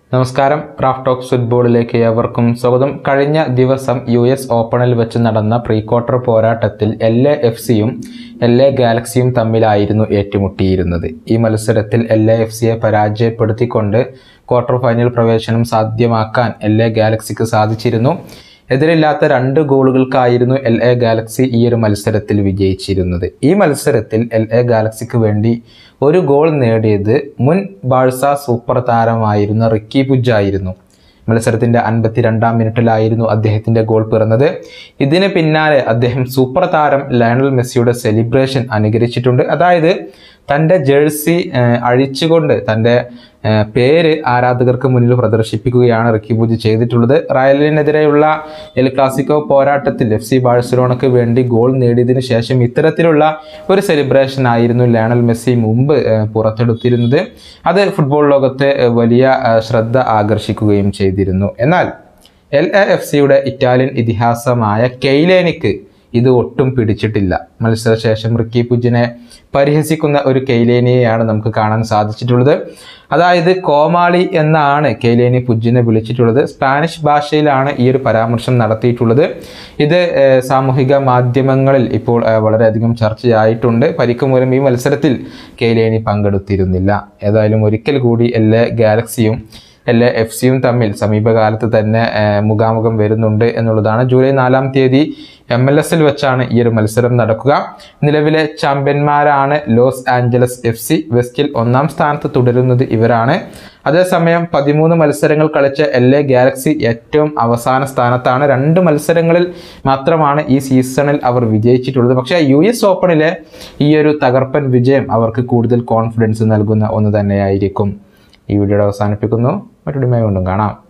നമസ്കാരം Raf talks ഫുട്ബോളിലേക്ക് ഏവർക്കും സ്വാഗതം കഴിഞ്ഞ ദിവസം യു എസ് ഓപ്പണിൽ വെച്ച് നടന്ന പ്രീ ക്വാർട്ടർ പോരാട്ടത്തിൽ എൽ എ എഫ് സിയും എൽ എ ഗാലക്സിയും തമ്മിലായിരുന്നു ഏറ്റുമുട്ടിയിരുന്നത് ഈ മത്സരത്തിൽ എൽ എ എഫ് സിയെ പരാജയപ്പെടുത്തിക്കൊണ്ട് ക്വാർട്ടർ ഫൈനൽ പ്രവേശനം സാധ്യമാക്കാൻ എൽ എ ഗാലക്സിക്ക് സാധിച്ചിരുന്നു എതിരില്ലാത്ത രണ്ട് ഗോളുകൾക്കായിരുന്നു എൽ എ ഗാലക്സി ഈ ഒരു മത്സരത്തിൽ വിജയിച്ചിരുന്നത് ഈ മത്സരത്തിൽ എൽ എ ഗാലക്സിക്ക് വേണ്ടി ഒരു ഗോൾ നേടിയത് മുൻ ബാഴ്സ സൂപ്പർ താരമായിരുന്ന റിക്കി പുജ് ആയിരുന്നു മത്സരത്തിന്റെ അൻപത്തിരണ്ടാം മിനിറ്റിലായിരുന്നു അദ്ദേഹത്തിന്റെ ഗോൾ പിറന്നത് ഇതിന് പിന്നാലെ അദ്ദേഹം സൂപ്പർ താരം ലയണൽ മെസ്സിയുടെ സെലിബ്രേഷൻ അനുകരിച്ചിട്ടുണ്ട് അതായത് തൻ്റെ ജേഴ്സി ഏഹ്, അഴിച്ചുകൊണ്ട് തൻ്റെ ഏഹ്, പേര് ആരാധകർക്ക് മുന്നിൽ പ്രദർശിപ്പിക്കുകയാണ് റിക്കി പൂജ് ചെയ്തിട്ടുള്ളത് റയലിനെതിരെയുള്ള എൽ ക്ലാസിക്കോ പോരാട്ടത്തിൽ എഫ് സി ബാഴ്സലോണയ്ക്ക് വേണ്ടി ഗോൾ നേടിയതിനു ശേഷം ഇത്തരത്തിലുള്ള ഒരു സെലിബ്രേഷൻ ആയിരുന്നു ലയണൽ മെസ്സി മുമ്പ് ഏഹ്, പുറത്തെടുത്തിരുന്നത് അത് ഫുട്ബോൾ ലോകത്തെ ഏഹ്, വലിയ ഏഹ്, ശ്രദ്ധ ആകർഷിക്കുകയും ചെയ്തിരുന്നു എന്നാൽ എൽ എ എഫ് സിയുടെ ഇറ്റാലിയൻ ഇതിഹാസമായ കെയ്ലേനിക്ക് ഇത് ഒട്ടും പിടിച്ചിട്ടില്ല മത്സരശേഷം റിക്കി പുജിനെ പരിഹസിക്കുന്ന ഒരു കെയ്ലേനിയെയാണ് നമുക്ക് കാണാൻ സാധിച്ചിട്ടുള്ളത് അതായത് കോമാളി എന്നാണ് കെയ്ലേനി പുജിനെ വിളിച്ചിട്ടുള്ളത് സ്പാനിഷ് ഭാഷയിലാണ് ഈ ഒരു പരാമർശം നടത്തിയിട്ടുള്ളത് ഇത് ഏഹ്, സാമൂഹിക മാധ്യമങ്ങളിൽ ഇപ്പോൾ ഏഹ്, വളരെയധികം ചർച്ചയായിട്ടുണ്ട് പരിക്ക് മൂലം ഈ മത്സരത്തിൽ കെയ്ലേനി പങ്കെടുത്തിരുന്നില്ല ഏതായാലും ഒരിക്കൽ കൂടി എല്ലാ ഗാലക്സിയും എല്ലാ എഫ് സിയും തമ്മിൽ സമീപകാലത്ത് തന്നെ ഏഹ്, മുഖാമുഖം വരുന്നുണ്ട് എന്നുള്ളതാണ് ജൂലൈ നാലാം തീയതി എം എൽ എസിൽ വെച്ചാണ് ഈ ഒരു മത്സരം നടക്കുക നിലവിലെ ചാമ്പ്യന്മാരാണ് ലോസ് ആഞ്ചലസ് എഫ് സി വെസ്റ്റിൽ ഒന്നാം സ്ഥാനത്ത് തുടരുന്നത് ഇവരാണ് അതേസമയം പതിമൂന്ന് മത്സരങ്ങൾ കളിച്ച എൽ എ ഗാലക്സി ഏറ്റവും അവസാന സ്ഥാനത്താണ് രണ്ട് മത്സരങ്ങളിൽ മാത്രമാണ് ഈ സീസണിൽ അവർ വിജയിച്ചിട്ടുള്ളത് പക്ഷേ യു എസ് ഓപ്പണിലെ ഈ ഒരു തകർപ്പൻ വിജയം അവർക്ക് കൂടുതൽ കോൺഫിഡൻസ് നൽകുന്ന ഒന്ന് തന്നെയായിരിക്കും ഈ വീഡിയോ അവസാനിപ്പിക്കുന്നു മറ്റൊരു വീണ്ടും കാണാം